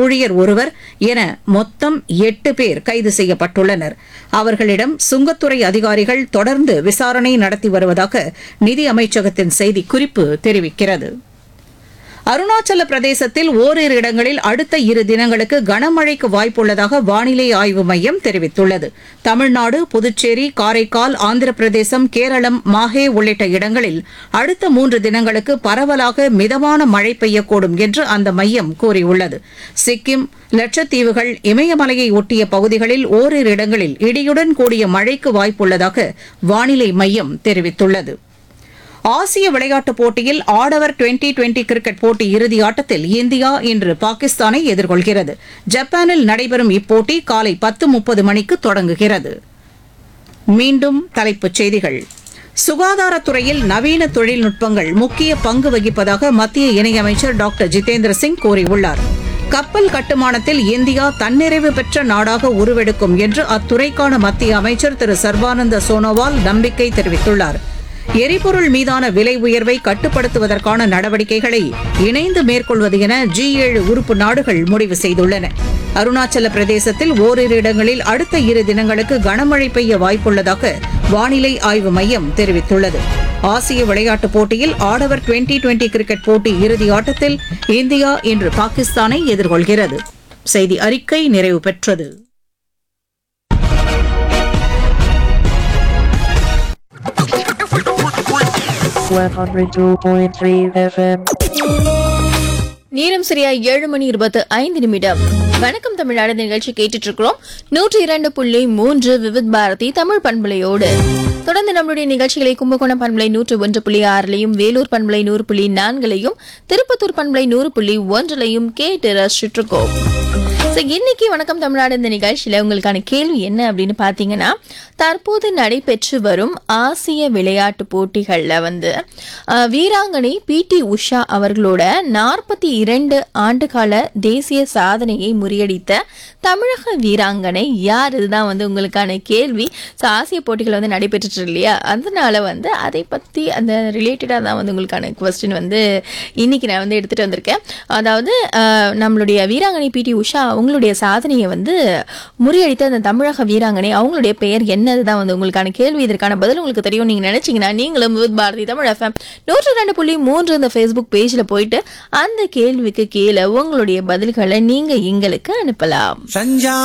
ஊழியர் ஒருவர் என மொத்தம் எட்டு பேர் கைது செய்யப்பட்டுள்ளனர் அவர்களிடம் சுங்கத்துறை அதிகாரிகள் தொடர்ந்து விசாரணை நடத்தி வருவதாக நிதி அமைச்சகத்தின் செய்திக்குறிப்பு தெரிவிக்கிறது அருணாச்சல பிரதேசத்தில் ஓரிரு இடங்களில் அடுத்த இரு தினங்களுக்கு கனமழைக்கு வாய்ப்புள்ளதாக வானிலை ஆய்வு மையம் தெரிவித்துள்ளது தமிழ்நாடு புதுச்சேரி காரைக்கால் ஆந்திர பிரதேசம் கேரளம் மாஹே உள்ளிட்ட இடங்களில் அடுத்த மூன்று தினங்களுக்கு பரவலாக மிதமான மழை பெய்யக்கூடும் என்று அந்த மையம் கூறியுள்ளது சிக்கிம் லட்சத்தீவுகள் இமயமலையை ஒட்டிய பகுதிகளில் ஓரிரு இடங்களில் இடியுடன் கூடிய மழைக்கு வாய்ப்புள்ளதாக வானிலை மையம் தெரிவித்துள்ளது ஆசிய விளையாட்டுப் போட்டியில் ஆடவர் டுவெண்டி டுவெண்டி கிரிக்கெட் போட்டி இறுதி ஆட்டத்தில் இந்தியா இன்று பாகிஸ்தானை எதிர்கொள்கிறது ஜப்பானில் நடைபெறும் இப்போட்டி காலை பத்து முப்பது மணிக்கு தொடங்குகிறது மீண்டும் தலைப்புச் செய்திகள் சுகாதாரத்துறையில் நவீன தொழில்நுட்பங்கள் முக்கிய பங்கு வகிப்பதாக மத்திய இணையமைச்சர் டாக்டர் ஜிதேந்திர சிங் கூறியுள்ளார் கப்பல் கட்டுமானத்தில் இந்தியா தன்னிறைவு பெற்ற நாடாக உருவெடுக்கும் என்று அத்துறைக்கான மத்திய அமைச்சர் திரு சர்பானந்த சோனோவால் நம்பிக்கை தெரிவித்துள்ளார் எரிபொருள் மீதான விலை உயர்வை கட்டுப்படுத்துவதற்கான நடவடிக்கைகளை இணைந்து மேற்கொள்வது என ஜி ஏழு உறுப்பு நாடுகள் முடிவு செய்துள்ளன அருணாச்சல பிரதேசத்தில் ஓரிரு இடங்களில் அடுத்த இரு தினங்களுக்கு கனமழை பெய்ய வாய்ப்புள்ளதாக வானிலை ஆய்வு மையம் தெரிவித்துள்ளது ஆசிய விளையாட்டுப் போட்டியில் ஆடவர் டுவெண்டி டுவெண்டி கிரிக்கெட் போட்டி இறுதி ஆட்டத்தில் இந்தியா இன்று பாகிஸ்தானை எதிர்கொள்கிறது செய்தி அறிக்கை நிறைவு பெற்றது one hundred two point three FM. நேரம் சரியா ஏழு மணி இருபத்து ஐந்து நிமிடம் வணக்கம் தமிழ்நாடு நிகழ்ச்சி கேட்டுட்டு இருக்கிறோம் நூற்றி இரண்டு புள்ளி மூன்று விவித் பாரதி தமிழ் பண்பலையோடு தொடர்ந்து நம்மளுடைய நிகழ்ச்சிகளை கும்பகோணம் பண்பலை நூற்று ஒன்று புள்ளி ஆறுலையும் வேலூர் பண்பலை நூறு புள்ளி நான்குலையும் திருப்பத்தூர் பண்பலை நூறு புள்ளி ஒன்றுலையும் கேட்டு ரசிச்சுட்டு இருக்கோம் So, இன்னைக்கு வணக்கம் தமிழ்நாடு இந்த நிகழ்ச்சியில உங்களுக்கான கேள்வி என்ன அப்படின்னு பாத்தீங்கன்னா தற்போது நடைபெற்று வரும் ஆசிய விளையாட்டு போட்டிகள்ல வந்து அஹ், வீராங்கனை பி டி உஷா அவர்களோட நாற்பத்தி இரண்டு ஆண்டுகால தேசிய சாதனையை முறியடித்த தமிழக வீராங்கனை யார் இதுதான் வந்து உங்களுக்கான கேள்வி ஸோ ஆசிய போட்டிகள் வந்து நடைபெற்றுட்டு இல்லையா அதனால வந்து அதை பத்தி அந்த ரிலேட்டடாக தான் வந்து உங்களுக்கான கொஸ்டின் வந்து இன்னைக்கு நான் வந்து எடுத்துட்டு வந்திருக்கேன் அதாவது அஹ், நம்மளுடைய வீராங்கனை பிடி உஷா அவங்களுடைய சாதனையை வந்து முறியடித்த அந்த தமிழக வீராங்கனை அவங்களுடைய பெயர் என்னதுதான் வந்து உங்களுக்கான கேள்வி இதற்கான பதில் உங்களுக்கு தெரியும் நீங்க நினைச்சீங்கன்னா நீங்களும் வித் பாரதி தமிழ் எஃப்எம் நூற்றி ரெண்டு புள்ளி மூன்று இந்த ஃபேஸ்புக் பேஜில் போயிட்டு அந்த கேள்விக்கு கீழே உங்களுடைய பதில்களை நீங்க எங்களுக்கு அனுப்பலாம் சஞ்சா